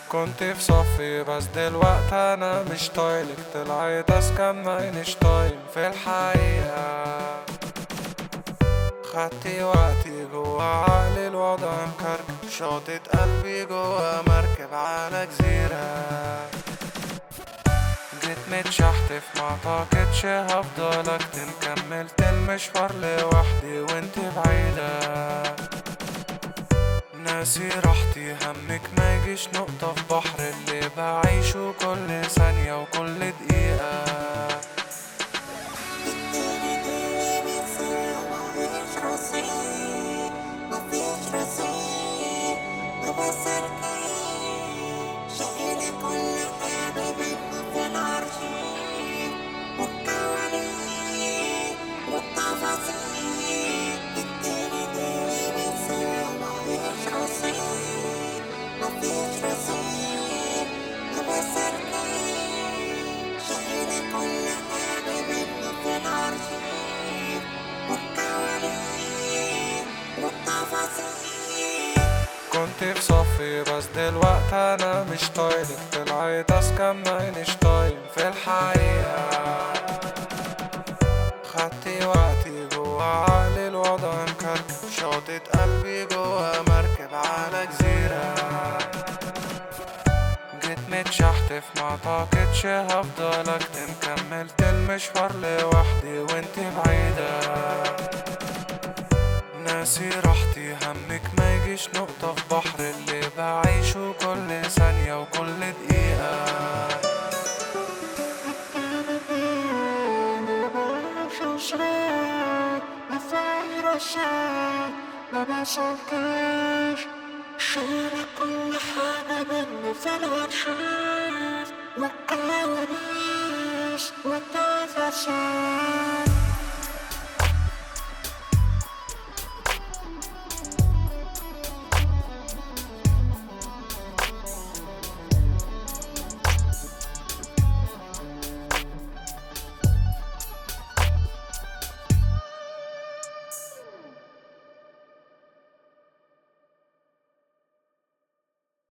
كنت في صفي بس دلوقتي انا مش طايلك طلعت اسكن اينشتاين في الحقيقة خدتي وقتي جوا عقلي الوضع مكركب شاطت قلبي جوا مركب على جزيرة جيت متشحتف معتقدش هفضل اكتم كملت المشوار لوحدي وانت بعيدة ناسي راحتي همك ما يجيش نقطة في بحر اللي بعيشه كل ثانية وكل دقيقة كنت في صفي بس دلوقتي انا مش طايلك طلعت اسكن اينشتاين في الحقيقة خدتي وقتي جوا عقلي الوضع مكركب شاطت قلبي جوا مركب على جزيرة جيت متشحتف معتقدش هفضل اكتم كملت المشوار لوحدي وانت بعيدة ناسي راحتي همك ما يجيش نقطة في بحر اللي بعيشه كل ثانية وكل دقيقة ما بصدقش شيل كل حاجة مني في الأرشيف والكواليس والتفاصيل